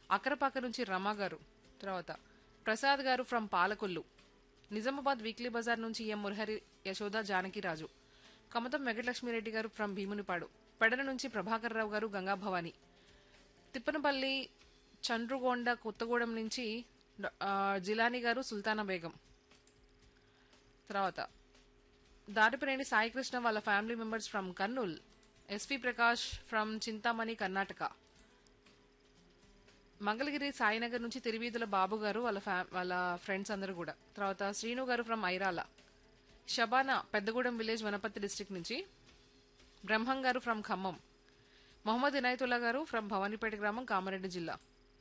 అక్కరపాక నుంచి రమా గారు తర్వాత Prasad garu from Palakollu Nizamabad weekly bazaar నుంచి ఎం మురహరి యశోద జానకిరాజు కమతం వెంకటలక్ష్మిరెడ్డి గారు ఫ్రమ్ భీమునిపాడు పెడన నుంచి ప్రభాకర్ రావు గారు గంగా భవాని తిప్పనపల్లి చండ్రుగొండ కొత్తగూడెం నుంచి ఆ, జిలాని గారు సుల్తానా బేగం తర్వాత దారిపినేని సాయికృష్ణ వాళ్ళ family members from Kurnool S V Prakash from Chintamani Karnataka Mangalagiri Sainagar నుంచి తిరువీధుల బాబు గారు వాళ్ళ ఫ్యా వాళ్ళ ఫ్రెండ్స్ అందరూ కూడా తర్వాత Srinu garu from Airala Shabana Peddagudem village Wanaparthy district నుంచి బ్రహ్మం గారు ఫ్రమ్ ఖమ్మం మొహమ్మద్ ఇనాయతుల్లా గారు ఫ్రమ్ భవానీపేట గ్రామం కామారెడ్డి జిల్లా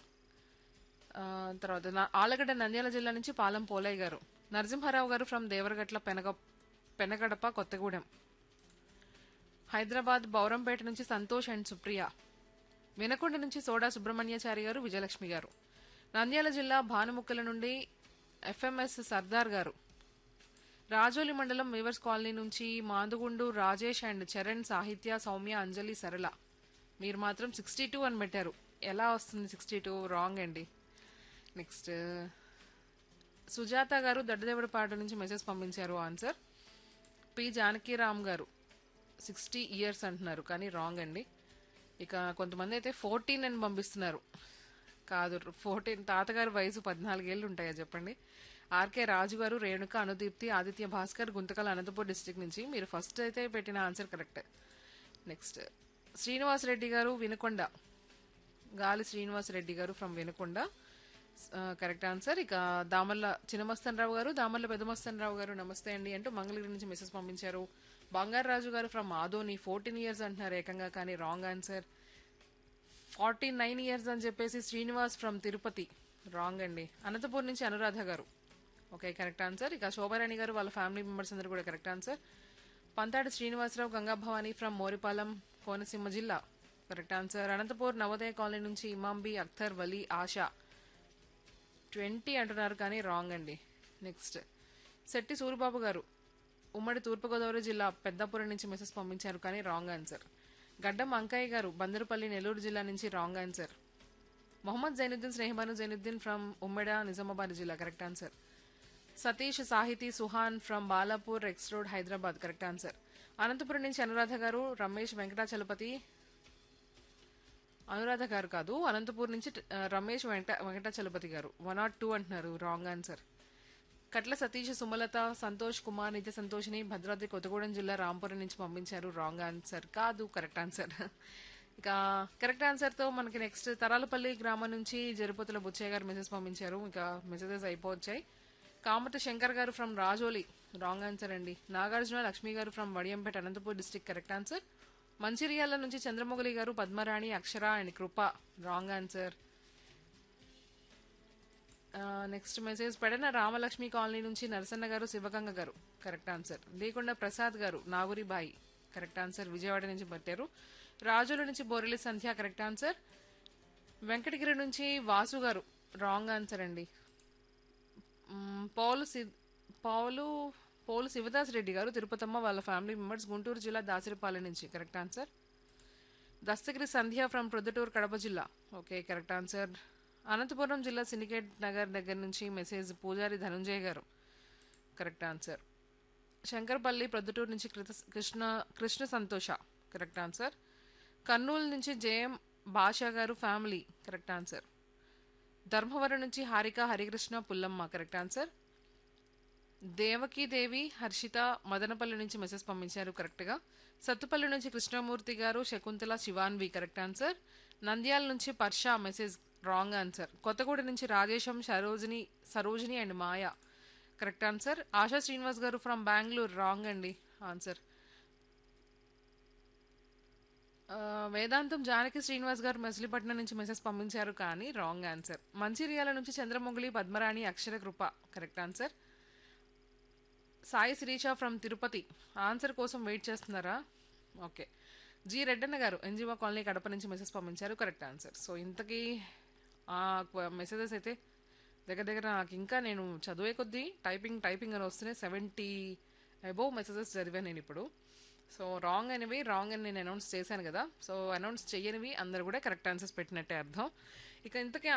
ఆ, తర్వాత నా- ఆలగడ్డ నంద్యాల జిల్లా నుంచి పాలెం పోలయ్య గారు నరసింహారావు గారు ఫ్రమ్ దేవరగట్ల పెనగ పెనగడప కొత్తగూడెం హైదరాబాద్ బౌరంపేట నుంచి సంతోష్ అండ్ సుప్రియ వినకొండ నుంచి సోడా సుబ్రహ్మణ్యాచారి గారు విజయలక్ష్మి గారు నంద్యాల జిల్లా భానుముక్కల నుండి ఎఫ్ఎంఎస్ సర్దార్ గారు రాజోలి మండలం వీవర్స్ కాలనీ నుంచి మాందుగుండు రాజేష్ అండ్ చరణ్ సాహిత్య సౌమ్య అంజలి సరళ మీరు మాత్రం సిక్స్టీ టూ అని పెట్టారు ఎలా వస్తుంది సిక్స్టీ టూ రాంగ్ అండి నెక్స్ట్ సుజాత గారు దడ్డదేవుడపాడు నుంచి మెసేజ్ పంపించారు ఆన్సర్ పి జానకీరామ్ గారు సిక్స్టీ ఇయర్స్ అంటున్నారు కానీ రాంగ్ అండి ఇక కొంతమంది అయితే ఫోర్టీన్ అని పంపిస్తున్నారు కాదు ఫోర్టీన్ తాతగారి వయసు పద్నాలుగేళ్ళు ఉంటాయా చెప్పండి ఆర్కే రాజు గారు రేణుక అనుదీప్తి ఆదిత్య భాస్కర్ గుంతకల్ అనంతపూర్ డిస్టిక్ నుంచి మీరు ఫస్ట్ అయితే పెట్టిన answer correct next Srinivas Reddy garu Vinukonda గాలి శ్రీనివాస్ రెడ్డి గారు ఫ్రమ్ వినుకొండ కరెక్ట్ ఆన్సర్ ఇక దామల్ల చిన్నమస్తన్ రావు గారు దామల్ల పెద్దమస్తన్ రావు గారు నమస్తే అండి అంటూ మంగళగిరి నుంచి మెసేజ్ పంపించారు బంగారాజు గారు ఫ్రమ్ ఆదోని ఫోర్టీన్ ఇయర్స్ అంటున్నారు ఏకంగా కానీ wrong answer forty nine years అని చెప్పేసి శ్రీనివాస్ ఫ్రమ్ తిరుపతి రాంగ్ అండి అనంతపూర్ నుంచి అనురాధ గారు ఓకే కరెక్ట్ ఆన్సర్ ఇక శోభారాణి గారు వాళ్ళ ఫ్యామిలీ మెంబర్స్ అందరూ కూడా correct answer Panthadi Srinivasarao Ganga Bhavani from Moripalem Konaseema జిల్లా correct answer Anantapur Navodaya colony నుంచి ఇమాంబి అఖ్తర్ వలీ ఆశా ట్వంటీ అంటున్నారు కానీ రాంగ్ అండి నెక్స్ట్ శెట్టి సూరిబాబు గారు ఉమ్మడి తూర్పుగోదావరి జిల్లా పెద్దాపురం నుంచి మెసేజ్ పంపించారు కానీ రాంగ్ ఆన్సర్ గడ్డం అంకయ్య గారు బందరుపల్లి నెల్లూరు జిల్లా నుంచి wrong answer Mohammed Zainuddin Snehabanu Zainuddin from Ummeda Nizamabad జిల్లా correct answer Satish Sahithi Suhan from Balapur X road Hyderabad correct answer Anantapuram నుంచి అనురాధ గారు రమేష్ వెంకటాచలపతి అనురాధ గారు కాదు అనంతపూర్ నుంచి ఆ, Ramesh Venkata Venkatachalapathi garu one not two అంటున్నారు రాంగ్ ఆన్సర్ కట్ల సతీష్ సుమలత సంతోష్ కుమార్ నిత్య సంతోషిని భద్రాద్రి కొత్తగూడెం జిల్లా రాంపురం నుంచి పంపించారు రాంగ్ ఆన్సర్ కాదు కరెక్ట్ ఆన్సర్ ఇక కరెక్ట్ ఆన్సర్ తో మనకి నెక్స్ట్ తరాలపల్లి గ్రామం నుంచి జరుపతుల బుచ్చయ్య గారు మెసేజ్ పంపించారు ఇక మెసేజెస్ అయిపోవచ్చాయి కామతి శంకర్ గారు ఫ్రమ్ రాజోలి రాంగ్ ఆన్సర్ అండి Nagarjuna Lakshmi garu from Vadiyampeta Anantapur district correct answer Mancherial నుంచి Chandramogali garu Padmarani Akshara and Krupa wrong answer next message Pedana Ramalakshmi colony నుంచి నరసన్న గారు శివగంగ గారు కరెక్ట్ ఆన్సర్ లేకుండా ప్రసాద్ గారు నాగురి బాయి కరెక్ట్ ఆన్సర్ విజయవాడ నుంచి పట్టారు రాజుల నుంచి బోరెలి సంధ్య కరెక్ట్ ఆన్సర్ వెంకటగిరి నుంచి వాసు గారు రాంగ్ ఆన్సర్ అండి మ్మ్, పౌలు సి- పౌలు పౌలు శివదాస్ రెడ్డి గారు తిరుపతమ్మ వాళ్ళ ఫ్యామిలీ మెంబర్స్ గుంటూరు జిల్లా దాసరిపాలెం నుంచి correct answer Dastagiri Sandhya from Proddatur Kadapa జిల్లా ఓకే కరెక్ట్ ఆన్సర్ అనంతపురం జిల్లా సిండికేట్ నగర్ దగ్గర నుంచి మెసేజ్ పూజారి ధనుంజయ్ గారు కరెక్ట్ ఆన్సర్ శంకర్పల్లి ప్రొద్దుటూరు నుంచి కృత- కృష్ణ కృష్ణ సంతోష కరెక్ట్ ఆన్సర్ కర్నూలు నుంచి జేఎం భాషా గారు ఫ్యామిలీ కరెక్ట్ ఆన్సర్ ధర్మవరం నుంచి హారిక హరికృష్ణ పుల్లమ్మ కరెక్ట్ ఆన్సర్ దేవకీ దేవి హర్షిత మదనపల్లి నుంచి మెసేజ్ పంపించారు కరెక్ట్గా సత్తుపల్లి నుంచి కృష్ణమూర్తి గారు శకుంతల శివాన్వి కరెక్ట్ ఆన్సర్ నంద్యాల నుంచి పర్ష మెసేజ్ రాంగ్ ఆన్సర్ కొత్తగూడ నుంచి Rajesham Sarojini Sarojini and Maya correct answer Asha Srinivas garu from Bengaluru wrong అండి ఆన్సర్ ఆ, వేదాంతం జానకి శ్రీనివాస్ గారు మచిలీపట్నం నుంచి మెసేజ్ పంపించారు కానీ రాంగ్ ఆన్సర్ మంచిర్యాల నుంచి Chandramogili Padmarani Akshara Krupa correct answer Sai Sirisha from Tirupati answer కోసం వెయిట్ చేస్తున్నారా okay G Reddanna garu NGO colony Kadapa నుంచి మెసేజ్ పంపించారు కరెక్ట్ ఆన్సర్ సో ఇంతకీ మెసేజెస్ అయితే దగ్గర దగ్గర నాకు ఇంకా నేను చదివే కొద్దీ టైపింగ్ టైపింగ్ అని వస్తున్నాయి సెవెంటీ అబోవ్ మెసేజెస్ చదివాను నేను ఇప్పుడు సో రాంగ్ అనేవి రాంగ్ అని నేను అనౌన్స్ చేశాను కదా సో అనౌన్స్ చేయనివి అందరు కూడా కరెక్ట్ ఆన్సర్స్ పెట్టినట్టే అర్థం ఇక ఇంతకీ